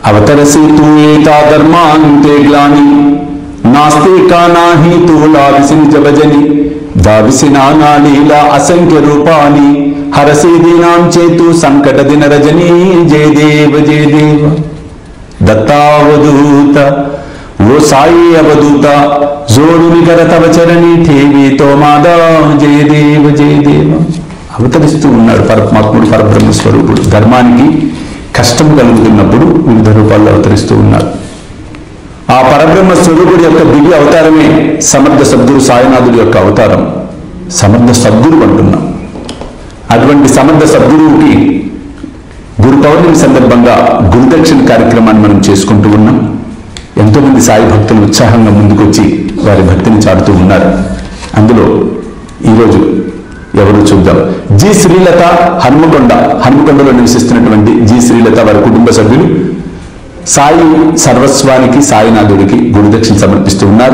అవతరసి తూ ఏతా ధర్మాంతే గ్లాని నాస్తి కానాహి తూ లావిసి నిజ భజని దావిసి నానా లీలా అసంఖ్య రూపాని హరసి దీనాం చేతు సంకట దిన రజనీ జయ దేవ జయ దేవ దత్తావధూత ఓ సాయి అవధూత జోడు నికర తవ చరణి ఠేవితో మాదా జయ దేవ జయ దేవ అవతరిస్తూ ఉన్నాడు పరమాత్ముడు పరబ్రహ్మ స్వరూపుడు ధర్మానికి కష్టం కలుగుతున్నప్పుడు వివిధ రూపాల్లో అవతరిస్తూ ఉన్నాడు ఆ పరబ్రహ్మ స్వరూపుడి యొక్క దివ్య అవతారమే సమర్థ సద్గురు సాయినాథుడి యొక్క అవతారం సమర్థ సద్గురు అంటున్నాం అటువంటి సమర్థ సద్గురువుకి గురు పౌర్ణమి సందర్భంగా గురుదక్షిణ కార్యక్రమాన్ని మనం చేసుకుంటూ ఉన్నాం ఎంతో మంది సాయి భక్తులు ఉత్సాహంగా ముందుకొచ్చి వారి భక్తిని చాటుతూ ఉన్నారు అందులో ఈరోజు ఎవరు చూద్దాం జి శ్రీలత హన్మకొండ హన్మకొండలో నివసిస్తున్నటువంటి జి శ్రీలత వారి కుటుంబ సభ్యులు సాయి సర్వస్వానికి సాయినాథుడికి గురుదక్షిణ సమర్పిస్తూ ఉన్నారు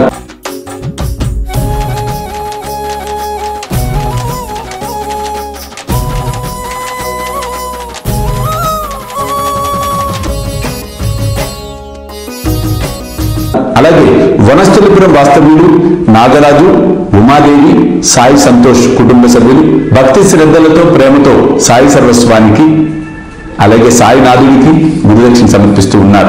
అలాగే వనస్థలిపురం వాస్తవ్యులు నాగరాజు ఉమాదేవి సాయి సంతోష్ కుటుంబ సభ్యులు భక్తి శ్రద్ధలతో ప్రేమతో సాయి సర్వస్వానికి అలాగే సాయినాథుడికి గురుదక్షిణ సమర్పిస్తూ ఉన్నారు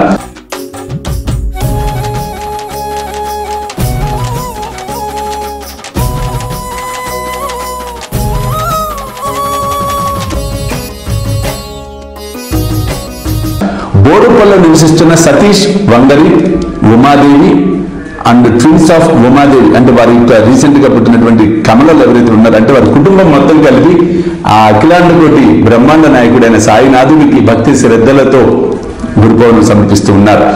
బోడుపల్లో నివసిస్తున్న Satish Vangari Umadevi and twins of Umadevi అంటే వారి యొక్క రీసెంట్ గా పుట్టినటువంటి కమలలు ఎవరైతే ఉన్నారో అంటే వారి కుటుంబం మొత్తం కలిపి ఆ అఖిలాండ కోటి బ్రహ్మాండ నాయకుడైన సాయినాథుడికి భక్తి శ్రద్ధలతో గురుపౌర్ణం సమర్పిస్తూ ఉన్నారు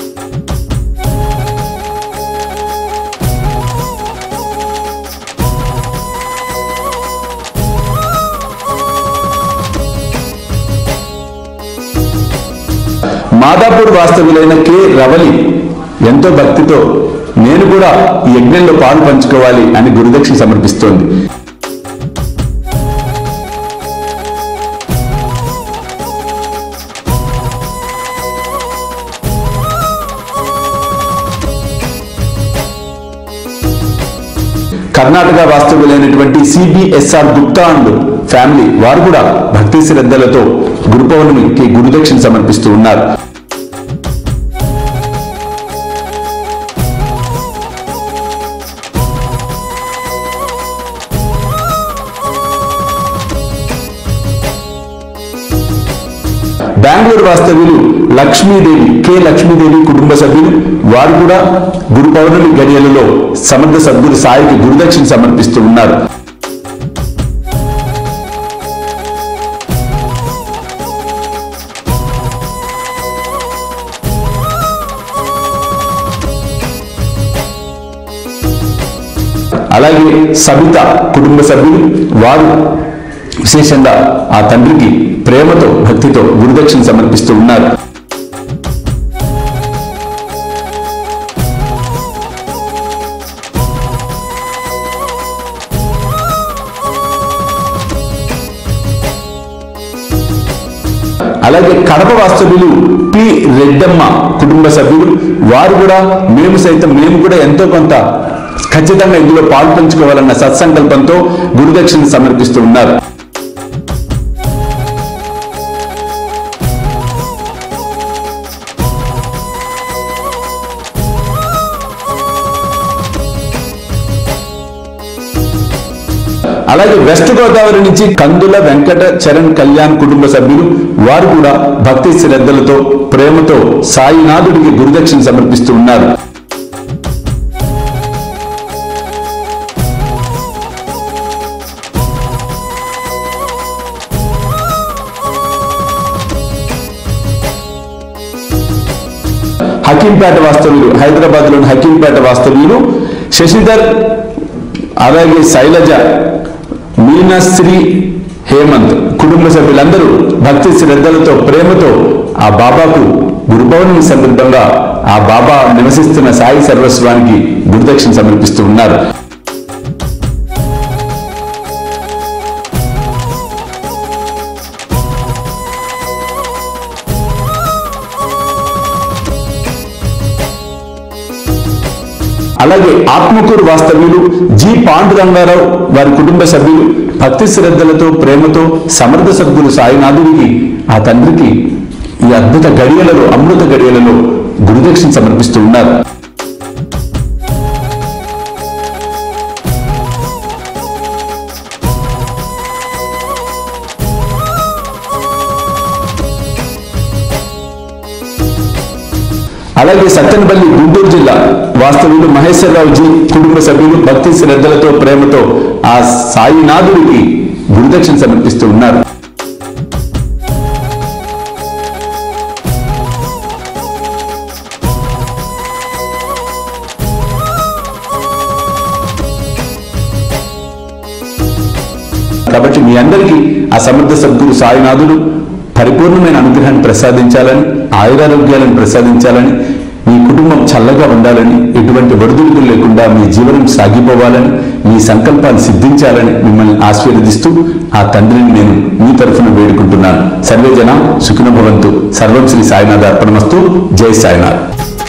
మాదాపూర్ వాస్తవులైన కె రవలి ఎంతో భక్తితో నేను కూడా ఈ యజ్ఞంలో పాలు పంచుకోవాలి అని గురుదక్షిణ సమర్పిస్తోంది కర్ణాటక వాస్తవులైనటువంటి సిబిఎస్ఆర్ గుప్తా అండ్ ఫ్యామిలీ వారు కూడా భక్తి శ్రద్ధలతో గురు పౌర్ణమికి గురుదక్షిణ సమర్పిస్తూ ఉన్నారు బెంగళూరు వాస్తవ్యులు లక్ష్మీదేవి కె లక్ష్మీదేవి కుటుంబ సభ్యులు వారు కూడా గురు పౌర్ణమి గడియలలో సమర్థ సద్గురు సాయికి గురుదక్షిణ సమర్పిస్తూ ఉన్నారు అలాగే సబిత కుటుంబ సభ్యులు వారు విశేషంగా ఆ తండ్రికి ప్రేమతో భక్తితో గురుదక్షిణ సమర్పిస్తూ ఉన్నారు అలాగే కడప వాస్తవ్యులు పి రెడ్డమ్మ కుటుంబ సభ్యులు వారు కూడా మేము సైతం మేము కూడా ఎంతో కొంత ఖచ్చితంగా ఇందులో పాలు పంచుకోవాలన్న సత్సంకల్పంతో గురుదక్షిణ సమర్పిస్తూ ఉన్నారు అలాగే వెస్ట్ గోదావరి నుంచి కందుల వెంకట చరణ్ కళ్యాణ్ కుటుంబ సభ్యులు వారు కూడా భక్తి శ్రద్ధలతో ప్రేమతో సాయినాథుడికి గురుదక్షిణ సమర్పిస్తూ ఉన్నారు హకీంపేట వాస్తవ్యులు హైదరాబాద్ లోని హకీంపేట వాస్తవ్యులు శశిధర్ అలాగే శైలజ మీనశ్రీ హేమంత్ కుటుంబ సభ్యులందరూ భక్తి శ్రద్ధలతో ప్రేమతో ఆ బాబాకు గురు పౌర్ణమి సందర్భంగా ఆ బాబా నివసిస్తున్న సాయి సర్వస్వానికి గురుదక్షిణ సమర్పిస్తూ ఉన్నారు అలాగే ఆత్మకూరు వాస్తవ్యులు జి పాండురంగారావు వారి కుటుంబ సభ్యులు భక్తి శ్రద్ధలతో ప్రేమతో సమర్థ సభ్యులు సాయినాథుడికి ఆ తండ్రికి ఈ అద్భుత గడియలలో అమృత గడియలలో గురుదక్షిణ సమర్పిస్తూ ఉన్నారు అలాగే సత్తెనపల్లి గుంటూరు జిల్లా వాస్తవులు మహేశ్వరరావు జీ కుటుంబ సభ్యులు భక్తి శ్రద్ధలతో ప్రేమతో ఆ సాయినాథుడికి గురుదక్షిణ సమర్పిస్తూ ఉన్నారు కాబట్టి మీ అందరికీ ఆ సమర్థ సద్గురు సాయినాథుడు పరిపూర్ణమైన అనుగ్రహాన్ని ప్రసాదించాలని ఆయురారోగ్యాలను ప్రసాదించాలని మీ కుటుంబం చల్లగా ఉండాలని ఎటువంటి ఒడిదుడుకులు లేకుండా మీ జీవనం సాగిపోవాలని మీ సంకల్పాలు సిద్ధించాలని మిమ్మల్ని ఆశీర్వదిస్తూ ఆ తండ్రిని నేను మీ తరఫున వేడుకుంటున్నాను సర్వే జన సుఖిన భవంతు సర్వం శ్రీ సాయినాథ అర్పణమస్తు జై సాయినాథ్